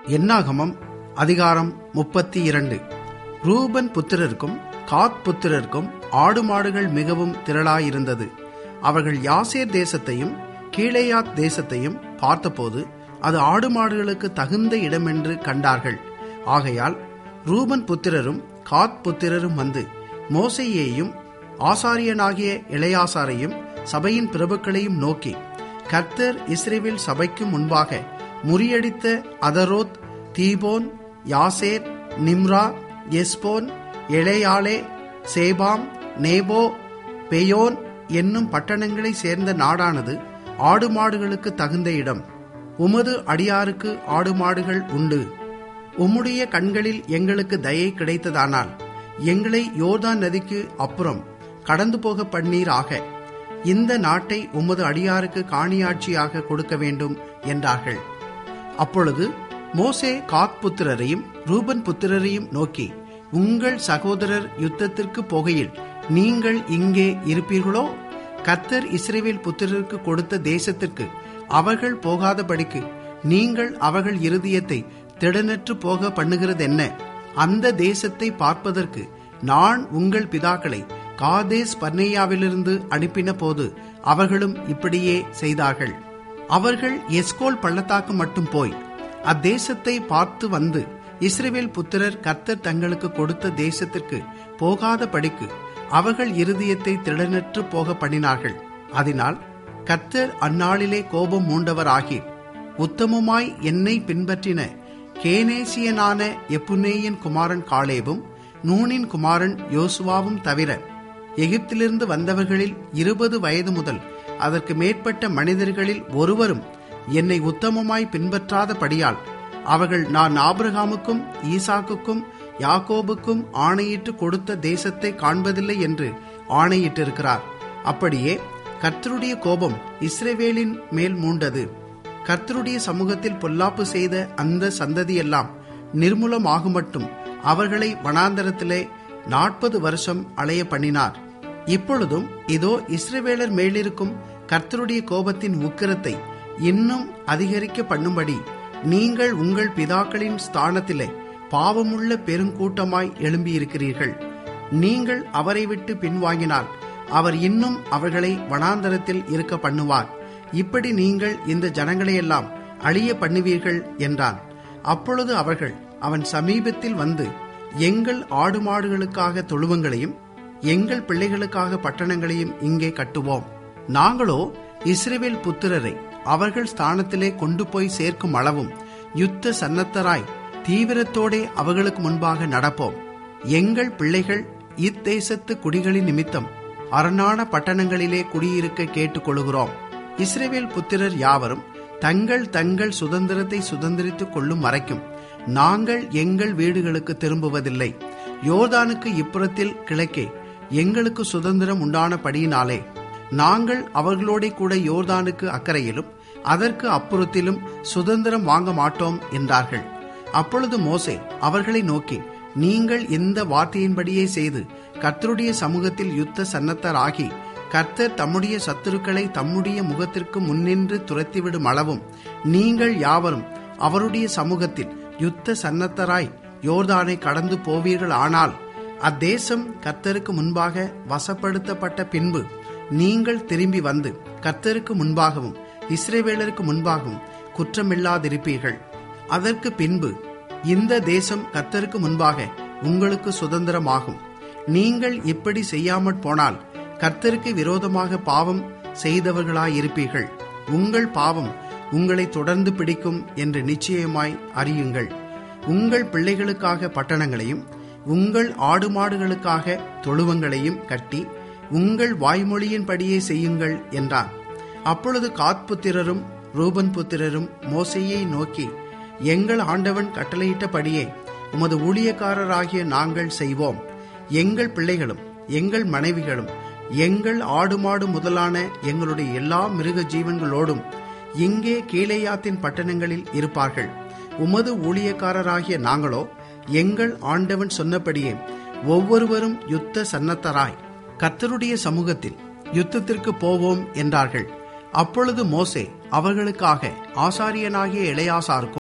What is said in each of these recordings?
என்னாகமம் அதிகாரம் முப்பத்தி இரண்டு ரூபன் புத்திரருக்கும் காத் புத்திரருக்கும் ஆடு மாடுகள் மிகவும் திரளாயிருந்தது அவர்கள் யாசேர் தேசத்தையும் கீழேயாத் தேசத்தையும் பார்த்தபோது அது ஆடு மாடுகளுக்கு தகுந்த இடமென்று கண்டார்கள் ஆகையால் ரூபன் புத்திரரும் காத் புத்திரரும் வந்து மோசையையும் ஆசாரியனாகிய இளையாசாரையும் சபையின் பிரபுக்களையும் நோக்கி கர்த்தர் இஸ்ரேவில் சபைக்கு முன்பாக முறியடித்த அதரோத் தீபோன் யாசேர் நிம்ரா எஸ்போன் எளையாலே சேபாம் நேபோ பெயோன் என்னும் பட்டணங்களை சேர்ந்த நாடானது ஆடு மாடுகளுக்கு தகுந்த இடம் உமது அடியாருக்கு ஆடு மாடுகள் உண்டு உம்முடைய கண்களில் எங்களுக்கு தயை கிடைத்ததானால் எங்களை யோர்தான் நதிக்கு அப்புறம் கடந்து போக பண்ணீராக இந்த நாட்டை உமது அடியாருக்கு காணியாட்சியாக கொடுக்க வேண்டும் என்றார்கள் அப்பொழுது மோசே காத் புத்திரரையும் ரூபன் புத்திரரையும் நோக்கி உங்கள் சகோதரர் யுத்தத்திற்கு போகையில் நீங்கள் இங்கே இருப்பீர்களோ கர்த்தர் இஸ்ரேவேல் புத்திரருக்கு கொடுத்த தேசத்திற்கு அவர்கள் போகாதபடிக்கு நீங்கள் அவர்கள் இருதயத்தை திடனற்று போக பண்ணுகிறதென்ன அந்த தேசத்தை பார்ப்பதற்கு நான் உங்கள் பிதாக்களை காதேஸ் பர்னேயாவிலிருந்து அனுப்பின போது அவர்களும் இப்படியே செய்தார்கள் அவர்கள் எஸ்கோல் பள்ளத்தாக்கு மட்டும் போய் அத்தேசத்தை பார்த்து வந்து இஸ்ரேவேல் புத்திரர் கர்த்தர் தங்களுக்கு கொடுத்த தேசத்திற்கு போகாத படிக்கு அவர்கள் இருதயத்தை திடனற்று போக பண்ணினார்கள் அதனால் கர்த்தர் அந்நாளிலே கோபம் மூண்டவராகி உத்தமமாய் என்னை பின்பற்றின கேனேசியனான எப்புனேயின் குமாரன் காலேபும் நூனின் குமாரன் யோசுவாவும் தவிர எகிப்திலிருந்து வந்தவர்களில் இருபது வயது முதல் அதற்கு மேற்பட்ட மனிதர்களில் ஒருவரும் என்னை உத்தமமாய் பின்பற்றாதபடியால் அவர்கள் நான் ஆபிரகாமுக்கும் ஈசாக்குக்கும் யாக்கோபுக்கும் ஆணையிட்டு கொடுத்த தேசத்தை காண்பதில்லை என்று ஆணையிட்டிருக்கிறார் அப்படியே கர்த்தருடைய கோபம் இஸ்ரேவேலின் மேல் மூண்டது கர்த்தருடைய சமூகத்தில் பொல்லாப்பு செய்த அந்த சந்ததியெல்லாம் நிர்மூலமாகும் மட்டும் அவர்களை வனாந்தரத்திலே நாற்பது வருஷம் அலைய பண்ணினார் இப்பொழுதும் இதோ இஸ்ரவேலர் மேலிருக்கும் கர்த்தருடைய கோபத்தின் உக்கிரத்தை இன்னும் அதிகரிக்க பண்ணும்படி நீங்கள் உங்கள் பிதாக்களின் ஸ்தானத்திலே பாவமுள்ள பெருங்கூட்டமாய் எழும்பியிருக்கிறீர்கள் நீங்கள் அவரை விட்டு பின்வாங்கினால் அவர் இன்னும் அவர்களை வனாந்தரத்தில் இருக்க பண்ணுவார் இப்படி நீங்கள் இந்த ஜனங்களையெல்லாம் அழிய பண்ணுவீர்கள் என்றான் அப்பொழுது அவர்கள் அவன் சமீபத்தில் வந்து எங்கள் ஆடு மாடுகளுக்காக தொழுவங்களையும் எங்கள் பிள்ளைகளுக்காக பட்டணங்களையும் இங்கே கட்டுவோம் நாங்களோ இஸ்ரேவேல் புத்திரரை அவர்கள் ஸ்தானத்திலே கொண்டு போய் சேர்க்கும் அளவும் யுத்த சன்னத்தராய் தீவிரத்தோடே அவர்களுக்கு முன்பாக நடப்போம் எங்கள் பிள்ளைகள் இத்தேசத்து குடிகளின் நிமித்தம் அரணான பட்டணங்களிலே குடியிருக்க கேட்டுக்கொள்கிறோம் இஸ்ரேவேல் புத்திரர் யாவரும் தங்கள் தங்கள் சுதந்திரத்தை சுதந்திரித்துக் கொள்ளும் வரைக்கும் நாங்கள் எங்கள் வீடுகளுக்கு திரும்புவதில்லை யோர்தானுக்கு இப்புறத்தில் கிழக்கே எங்களுக்கு சுதந்திரம் உண்டானபடியினாலே நாங்கள் அவர்களோட கூட யோர்தானுக்கு அக்கறையிலும் அதற்கு அப்புறத்திலும் சுதந்திரம் வாங்க மாட்டோம் என்றார்கள் அப்பொழுது மோசே அவர்களை நோக்கி நீங்கள் இந்த வார்த்தையின்படியே செய்து கர்த்தருடைய சமூகத்தில் யுத்த சன்னத்தராகி கர்த்தர் தம்முடைய சத்துருக்களை தம்முடைய முகத்திற்கு முன்னின்று துரத்திவிடும் அளவும் நீங்கள் யாவரும் அவருடைய சமூகத்தில் யுத்த சன்னத்தராய் யோர்தானை கடந்து போவீர்கள் ஆனால் அத்தேசம் கர்த்தருக்கு முன்பாக வசப்படுத்தப்பட்ட பின்பு நீங்கள் திரும்பி வந்து கர்த்தருக்கு முன்பாகவும் இஸ்ரேவேலருக்கு முன்பாகவும் குற்றமில்லாதிருப்பீர்கள் அதற்கு பின்பு இந்த தேசம் கர்த்தருக்கு முன்பாக உங்களுக்கு சுதந்திரமாகும் நீங்கள் இப்படி செய்யாமற் போனால் கர்த்தருக்கு விரோதமாக பாவம் செய்தவர்களாயிருப்பீர்கள் உங்கள் பாவம் உங்களை தொடர்ந்து பிடிக்கும் என்று நிச்சயமாய் அறியுங்கள் உங்கள் பிள்ளைகளுக்காக பட்டணங்களையும் உங்கள் ஆடு மாடுகளுக்காக தொழுவங்களையும் கட்டி உங்கள் வாய்மொழியின்படியே செய்யுங்கள் என்றான் அப்பொழுது காத்புத்திரரும் ரூபன் புத்திரரும் மோசையை நோக்கி எங்கள் ஆண்டவன் கட்டளையிட்டபடியே உமது ஊழியக்காரராகிய நாங்கள் செய்வோம் எங்கள் பிள்ளைகளும் எங்கள் மனைவிகளும் எங்கள் ஆடு மாடு முதலான எங்களுடைய எல்லா மிருக ஜீவன்களோடும் இங்கே கீழேயாத்தின் பட்டணங்களில் இருப்பார்கள் உமது ஊழியக்காரராகிய நாங்களோ எங்கள் ஆண்டவன் சொன்னபடியே ஒவ்வொருவரும் யுத்த சன்னத்தராய் கர்த்தருடைய சமூகத்தில் யுத்தத்திற்கு போவோம் என்றார்கள் அப்பொழுது மோசே அவர்களுக்காக ஆசாரியனாகிய இளையாசாருக்கும்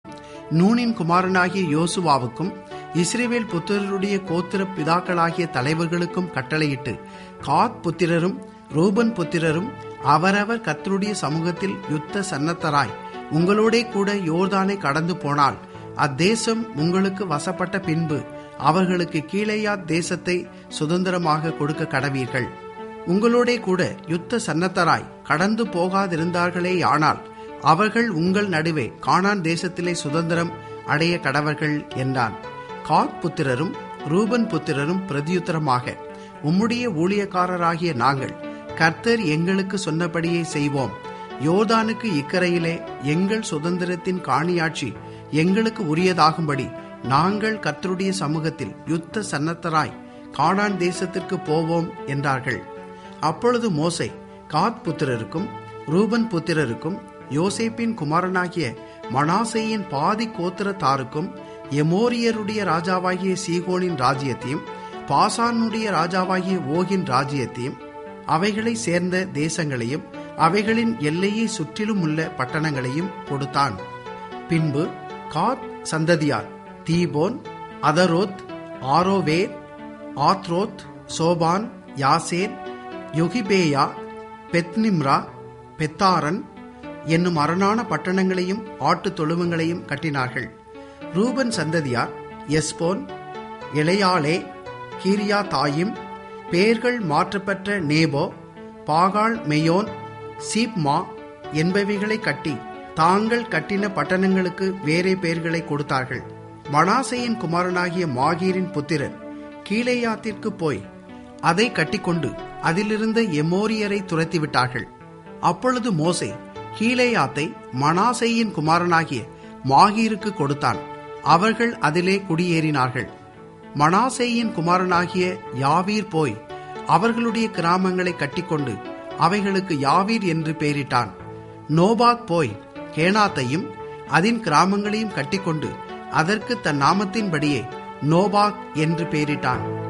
நூனின் குமாரனாகிய யோசுவாவுக்கும் இஸ்ரேவேல் புத்திரருடைய கோத்திர பிதாக்களாகிய தலைவர்களுக்கும் கட்டளையிட்டு காத் புத்திரரும் ரூபன் புத்திரரும் அவரவர் கத்தருடைய சமூகத்தில் யுத்த சன்னத்தராய் உங்களோடே கூட யோர்தானை கடந்து போனால் அத்தேசம் உங்களுக்கு வசப்பட்ட பின்பு அவர்களுக்கு கீழேயா தேசத்தை சுதந்திரமாக கொடுக்க கடவீர்கள் உங்களோடே கூட யுத்த சன்னத்தராய் கடந்து போகாதிருந்தார்களே ஆனால் அவர்கள் உங்கள் நடுவே கானான் தேசத்திலே சுதந்திரம் அடைய கடவர்கள் என்றான் காத் புத்திரரும் ரூபன் புத்திரரும் பிரதியுத்தரமாக உம்முடைய ஊழியக்காரராகிய நாங்கள் கர்த்தர் எங்களுக்கு சொன்னபடியே செய்வோம் யோர்தானுக்கு இக்கரையிலே எங்கள் சுதந்திரத்தின் காணியாட்சி எங்களுக்கு உரியதாகும்படி நாங்கள் கர்த்தருடைய சமூகத்தில் யுத்த சன்னத்தராய் கானான் தேசத்திற்கு போவோம் என்றார்கள் அப்பொழுது மோசை காத் புத்திரருக்கும் ரூபன் புத்திரருக்கும் யோசேப்பின் குமாரனாகிய மனாசையின் பாதி கோத்திரத்தாருக்கும் எமோரியருடைய ராஜாவாகிய சீகோனின் ராஜ்யத்தையும் பாசானுடைய ராஜாவாகிய ஓகின் ராஜ்யத்தையும் அவைகளை சேர்ந்த தேசங்களையும் அவைகளின் எல்லையை சுற்றிலும் உள்ள பட்டணங்களையும் கொடுத்தான் பின்பு காத் சந்ததியார் Dibon Ataroth Aroer Atroth Shophan Jaazer Jogbehah Bethnimrah Bethharan என்னும் அரணான பட்டணங்களையும் ஆட்டு தொழுவங்களையும் கட்டினார்கள் ரூபன் சந்ததியார் எஸ்போன் எலையாலே கீரியா தாயிம் பெயர்கள் மாற்றப்பெற்ற நேபோ பாகால் மெயோன் சீப்மா என்பவைகளை கட்டி தாங்கள் கட்டின பட்டணங்களுக்கு வேறே பெயர்களை கொடுத்தார்கள் மனாசையின் குமாரனாகிய மாகீரின் புத்திரர் கீழேயாத்திற்கு போய் அதை கட்டிக்கொண்டு அதிலிருந்த எமோரியரை துரத்திவிட்டார்கள் அப்பொழுது மோசே கீழேயாத்தை மனாசையின் குமாரனாகிய மாகீருக்கு கொடுத்தான் அவர்கள் அதிலே குடியேறினார்கள் மனாசேயின் குமாரனாகிய யாவீர் போய் அவர்களுடைய கிராமங்களை கட்டிக்கொண்டு அவைகளுக்கு யாவீர் என்று பெயரிட்டான் நோபாக் போய் கேனாத்தையும் அதன் கிராமங்களையும் கட்டிக்கொண்டு அதற்கு தன் நாமத்தின்படியே நோபாக் என்று பெயரிட்டான்